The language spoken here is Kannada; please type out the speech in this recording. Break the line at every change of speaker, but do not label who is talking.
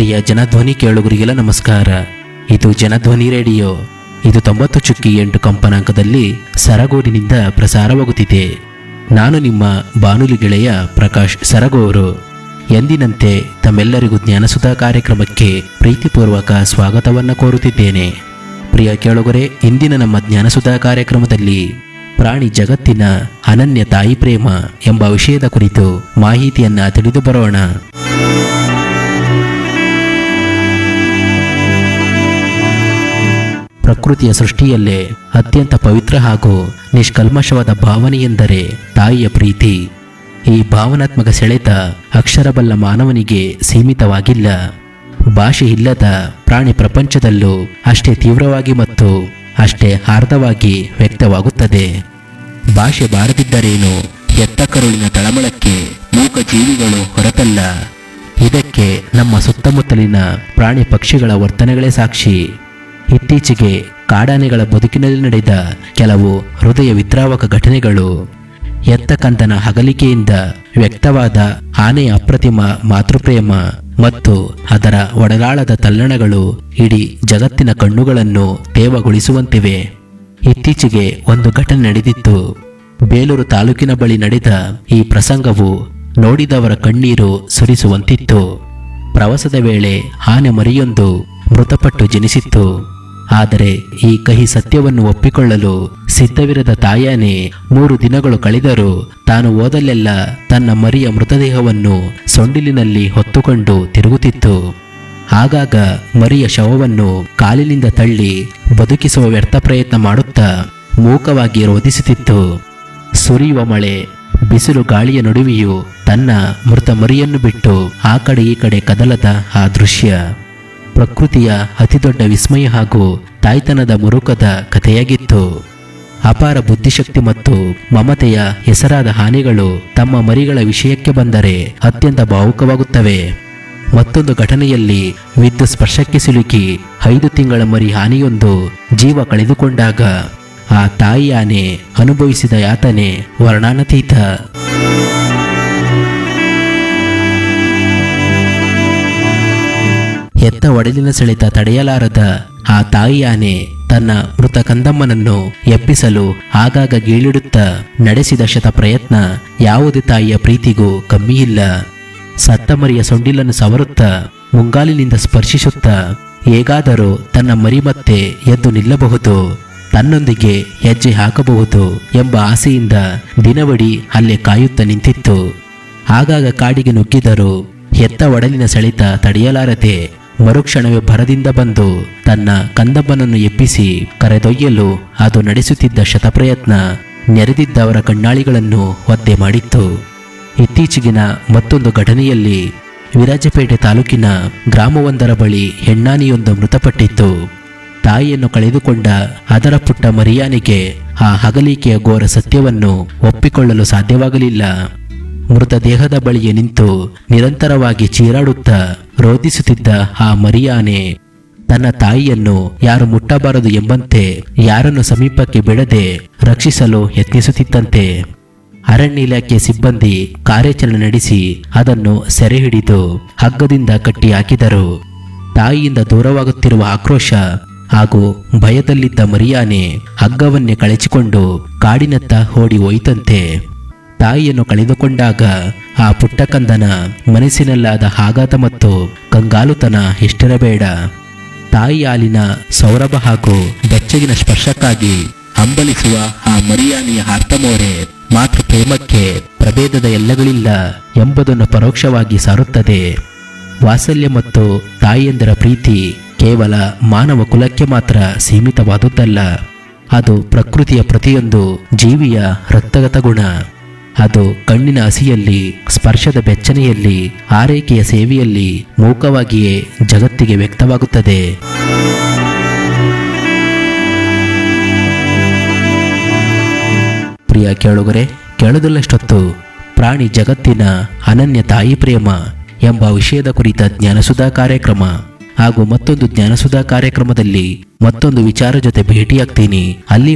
ಪ್ರಿಯ ಜನಧ್ವನಿ ಕೇಳುಗರಿಗೆಲ್ಲ ನಮಸ್ಕಾರ ಇದು ಜನಧ್ವನಿ ರೇಡಿಯೋ ಇದು ತೊಂಬತ್ತು ಚುಕ್ಕಿ ಎಂಟು ಕಂಪನಾಂಕದಲ್ಲಿ ಸರಗೂರಿನಿಂದ ಪ್ರಸಾರವಾಗುತ್ತಿದೆ ನಾನು ನಿಮ್ಮ ಬಾನುಲಿ ಗೆಳೆಯ ಪ್ರಕಾಶ್ ಸರಗೂರು ಎಂದಿನಂತೆ ತಮ್ಮೆಲ್ಲರಿಗೂ ಜ್ಞಾನಸುಧಾ ಕಾರ್ಯಕ್ರಮಕ್ಕೆ ಪ್ರೀತಿಪೂರ್ವಕ ಸ್ವಾಗತವನ್ನು ಕೋರುತ್ತಿದ್ದೇನೆ ಪ್ರಿಯ ಕೇಳುಗರೆ ಇಂದಿನ ನಮ್ಮ ಜ್ಞಾನಸುಧಾ ಕಾರ್ಯಕ್ರಮದಲ್ಲಿ ಪ್ರಾಣಿ ಜಗತ್ತಿನ ಅನನ್ಯ ತಾಯಿ ಪ್ರೇಮ ಎಂಬ ವಿಷಯದ ಕುರಿತು ಮಾಹಿತಿಯನ್ನ ತಿಳಿದು ಬರೋಣ ಪ್ರಕೃತಿಯ ಸೃಷ್ಟಿಯಲ್ಲೇ ಅತ್ಯಂತ ಪವಿತ್ರ ಹಾಗೂ ನಿಷ್ಕಲ್ಮಶವಾದ ಭಾವನೆ ಎಂದರೆ ತಾಯಿಯ ಪ್ರೀತಿ ಈ ಭಾವನಾತ್ಮಕ ಸೆಳೆತ ಅಕ್ಷರಬಲ್ಲ ಮಾನವನಿಗೆ ಸೀಮಿತವಾಗಿಲ್ಲ ಭಾಷೆ ಇಲ್ಲದ ಪ್ರಾಣಿ ಪ್ರಪಂಚದಲ್ಲೂ ಅಷ್ಟೇ ತೀವ್ರವಾಗಿ ಮತ್ತು ಅಷ್ಟೇ ಆರ್ಧವಾಗಿ ವ್ಯಕ್ತವಾಗುತ್ತದೆ ಭಾಷೆ ಬಾರದಿದ್ದರೇನು ಎತ್ತ ಕರುಳಿನ ತಳಮಳಕ್ಕೆ ಮೂಕ ಜೀವಿಗಳು ಹೊರತಲ್ಲ ಇದಕ್ಕೆ ನಮ್ಮ ಸುತ್ತಮುತ್ತಲಿನ ಪ್ರಾಣಿ ಪಕ್ಷಿಗಳ ವರ್ತನೆಗಳೇ ಸಾಕ್ಷಿ ಇತ್ತೀಚೆಗೆ ಕಾಡಾನೆಗಳ ಬದುಕಿನಲ್ಲಿ ನಡೆದ ಕೆಲವು ಹೃದಯ ವಿದ್ರಾವಕ ಘಟನೆಗಳು ಎತ್ತ ಕಂದನ ಹಗಲಿಕೆಯಿಂದ ವ್ಯಕ್ತವಾದ ಆನೆಯ ಅಪ್ರತಿಮ ಮಾತೃಪ್ರೇಮ ಮತ್ತು ಅದರ ಒಡಲಾಳದ ತಲ್ಲಣಗಳು ಇಡೀ ಜಗತ್ತಿನ ಕಣ್ಣುಗಳನ್ನು ತೇವಗೊಳಿಸುವಂತಿವೆ ಇತ್ತೀಚೆಗೆ ಒಂದು ಘಟನೆ ನಡೆದಿತ್ತು ಬೇಲೂರು ತಾಲೂಕಿನ ಬಳಿ ನಡೆದ ಈ ಪ್ರಸಂಗವು ನೋಡಿದವರ ಕಣ್ಣೀರು ಸುರಿಸುವಂತಿತ್ತು ಪ್ರವಾಸದ ವೇಳೆ ಆನೆ ಮರಿಯೊಂದು ಮೃತಪಟ್ಟು ಜನಿಸಿತ್ತು ಆದರೆ ಈ ಕಹಿ ಸತ್ಯವನ್ನು ಒಪ್ಪಿಕೊಳ್ಳಲು ಸಿದ್ಧವಿರದ ತಾಯಾನೆ ಮೂರು ದಿನಗಳು ಕಳೆದರೂ ತಾನು ಓದಲೆಲ್ಲ ತನ್ನ ಮರಿಯ ಮೃತದೇಹವನ್ನು ಸೊಂಡಿಲಿನಲ್ಲಿ ಹೊತ್ತುಕೊಂಡು ತಿರುಗುತ್ತಿತ್ತು ಆಗಾಗ ಮರಿಯ ಶವವನ್ನು ಕಾಲಿನಿಂದ ತಳ್ಳಿ ಬದುಕಿಸುವ ವ್ಯರ್ಥ ಪ್ರಯತ್ನ ಮಾಡುತ್ತಾ ಮೂಕವಾಗಿ ರೋಧಿಸುತ್ತಿತ್ತು ಸುರಿಯುವ ಮಳೆ ಬಿಸಿಲು ಗಾಳಿಯ ನಡುವೆಯೂ ತನ್ನ ಮೃತ ಮರಿಯನ್ನು ಬಿಟ್ಟು ಆ ಕಡೆ ಈ ಕಡೆ ಕದಲದ ಆ ದೃಶ್ಯ ಪ್ರಕೃತಿಯ ಅತಿದೊಡ್ಡ ವಿಸ್ಮಯ ಹಾಗೂ ತಾಯ್ತನದ ಮುರುಕದ ಕಥೆಯಾಗಿತ್ತು ಅಪಾರ ಬುದ್ಧಿಶಕ್ತಿ ಮತ್ತು ಮಮತೆಯ ಹೆಸರಾದ ಹಾನಿಗಳು ತಮ್ಮ ಮರಿಗಳ ವಿಷಯಕ್ಕೆ ಬಂದರೆ ಅತ್ಯಂತ ಭಾವುಕವಾಗುತ್ತವೆ ಮತ್ತೊಂದು ಘಟನೆಯಲ್ಲಿ ವಿದ್ಯುತ್ ಸ್ಪರ್ಶಕ್ಕೆ ಸಿಲುಕಿ ಐದು ತಿಂಗಳ ಮರಿ ಹಾನಿಯೊಂದು ಜೀವ ಕಳೆದುಕೊಂಡಾಗ ಆ ತಾಯಿ ಆನೆ ಅನುಭವಿಸಿದ ಯಾತನೆ ವರ್ಣಾನತೀತ ಎತ್ತ ಒಡಲಿನ ಸೆಳೆತ ತಡೆಯಲಾರದ ಆ ತಾಯಿ ಆನೆ ತನ್ನ ಮೃತ ಕಂದಮ್ಮನನ್ನು ಎಪ್ಪಿಸಲು ಆಗಾಗ ಗೀಳಿಡುತ್ತಾ ನಡೆಸಿದ ಶತ ಪ್ರಯತ್ನ ಯಾವುದೇ ತಾಯಿಯ ಪ್ರೀತಿಗೂ ಕಮ್ಮಿಯಿಲ್ಲ ಸತ್ತ ಮರಿಯ ಸೊಂಡಿಲನ್ನು ಸವರುತ್ತಾ ಮುಂಗಾಲಿನಿಂದ ಸ್ಪರ್ಶಿಸುತ್ತಾ ಹೇಗಾದರೂ ತನ್ನ ಮರಿ ಮತ್ತೆ ಎದ್ದು ನಿಲ್ಲಬಹುದು ತನ್ನೊಂದಿಗೆ ಹೆಜ್ಜೆ ಹಾಕಬಹುದು ಎಂಬ ಆಸೆಯಿಂದ ದಿನವಡಿ ಅಲ್ಲೇ ಕಾಯುತ್ತಾ ನಿಂತಿತ್ತು ಆಗಾಗ ಕಾಡಿಗೆ ನುಗ್ಗಿದರೂ ಎತ್ತ ಒಡಲಿನ ಸೆಳೆತ ತಡೆಯಲಾರದೆ ಮರುಕ್ಷಣವೇ ಭರದಿಂದ ಬಂದು ತನ್ನ ಕಂದಬ್ಬನನ್ನು ಎಬ್ಬಿಸಿ ಕರೆದೊಯ್ಯಲು ಅದು ನಡೆಸುತ್ತಿದ್ದ ಶತಪ್ರಯತ್ನ ನೆರೆದಿದ್ದವರ ಕಣ್ಣಾಳಿಗಳನ್ನು ಒದ್ದೆ ಮಾಡಿತ್ತು ಇತ್ತೀಚೆಗಿನ ಮತ್ತೊಂದು ಘಟನೆಯಲ್ಲಿ ವಿರಾಜಪೇಟೆ ತಾಲೂಕಿನ ಗ್ರಾಮವೊಂದರ ಬಳಿ ಹೆಣ್ಣಾನಿಯೊಂದು ಮೃತಪಟ್ಟಿತ್ತು ತಾಯಿಯನ್ನು ಕಳೆದುಕೊಂಡ ಅದರ ಪುಟ್ಟ ಮರಿಯಾನಿಗೆ ಆ ಹಗಲಿಕೆಯ ಘೋರ ಸತ್ಯವನ್ನು ಒಪ್ಪಿಕೊಳ್ಳಲು ಸಾಧ್ಯವಾಗಲಿಲ್ಲ ಮೃತದೇಹದ ಬಳಿಯೇ ನಿಂತು ನಿರಂತರವಾಗಿ ಚೀರಾಡುತ್ತಾ ರೋಧಿಸುತ್ತಿದ್ದ ಆ ಮರಿಯಾನೆ ತನ್ನ ತಾಯಿಯನ್ನು ಯಾರು ಮುಟ್ಟಬಾರದು ಎಂಬಂತೆ ಯಾರನ್ನು ಸಮೀಪಕ್ಕೆ ಬಿಡದೆ ರಕ್ಷಿಸಲು ಯತ್ನಿಸುತ್ತಿತ್ತಂತೆ ಅರಣ್ಯ ಇಲಾಖೆ ಸಿಬ್ಬಂದಿ ಕಾರ್ಯಾಚರಣೆ ನಡೆಸಿ ಅದನ್ನು ಸೆರೆ ಹಿಡಿದು ಹಗ್ಗದಿಂದ ಕಟ್ಟಿ ಹಾಕಿದರು ತಾಯಿಯಿಂದ ದೂರವಾಗುತ್ತಿರುವ ಆಕ್ರೋಶ ಹಾಗೂ ಭಯದಲ್ಲಿದ್ದ ಮರಿಯಾನೆ ಹಗ್ಗವನ್ನೇ ಕಳಚಿಕೊಂಡು ಕಾಡಿನತ್ತ ಓಡಿ ಹೋಯಿತಂತೆ ತಾಯಿಯನ್ನು ಕಳೆದುಕೊಂಡಾಗ ಆ ಪುಟ್ಟಕಂದನ ಮನಸ್ಸಿನಲ್ಲಾದ ಆಘಾತ ಮತ್ತು ಕಂಗಾಲುತನ ಎಷ್ಟಿರಬೇಡ ತಾಯಿ ಹಾಲಿನ ಸೌರಭ ಹಾಗೂ ಬೆಚ್ಚಗಿನ ಸ್ಪರ್ಶಕ್ಕಾಗಿ ಹಂಬಲಿಸುವ ಆ ಮರಿಯಾನಿಯ ಆರ್ತಮೋರೆ ಮಾತೃ ಪ್ರೇಮಕ್ಕೆ ಪ್ರಭೇದದ ಎಲ್ಲಗಳಿಲ್ಲ ಎಂಬುದನ್ನು ಪರೋಕ್ಷವಾಗಿ ಸಾರುತ್ತದೆ ವಾತ್ಸಲ್ಯ ಮತ್ತು ತಾಯಿಯಂದರ ಪ್ರೀತಿ ಕೇವಲ ಮಾನವ ಕುಲಕ್ಕೆ ಮಾತ್ರ ಸೀಮಿತವಾದುದಲ್ಲ ಅದು ಪ್ರಕೃತಿಯ ಪ್ರತಿಯೊಂದು ಜೀವಿಯ ರಕ್ತಗತ ಗುಣ ಅದು ಕಣ್ಣಿನ ಹಸಿಯಲ್ಲಿ ಸ್ಪರ್ಶದ ಬೆಚ್ಚನೆಯಲ್ಲಿ ಆರೈಕೆಯ ಸೇವೆಯಲ್ಲಿ ಮೂಕವಾಗಿಯೇ ಜಗತ್ತಿಗೆ ವ್ಯಕ್ತವಾಗುತ್ತದೆ ಪ್ರಿಯ ಕೇಳುಗರೆ ಕೇಳದಲ್ಲಷ್ಟೊತ್ತು ಪ್ರಾಣಿ ಜಗತ್ತಿನ ಅನನ್ಯ ತಾಯಿ ಪ್ರೇಮ ಎಂಬ ವಿಷಯದ ಕುರಿತ ಜ್ಞಾನಸುಧಾ ಕಾರ್ಯಕ್ರಮ ಹಾಗೂ ಮತ್ತೊಂದು ಜ್ಞಾನಸುಧಾ ಕಾರ್ಯಕ್ರಮದಲ್ಲಿ ಮತ್ತೊಂದು ವಿಚಾರ ಜೊತೆ ಭೇಟಿಯಾಗ್ತೀನಿ ಅಲ್ಲಿ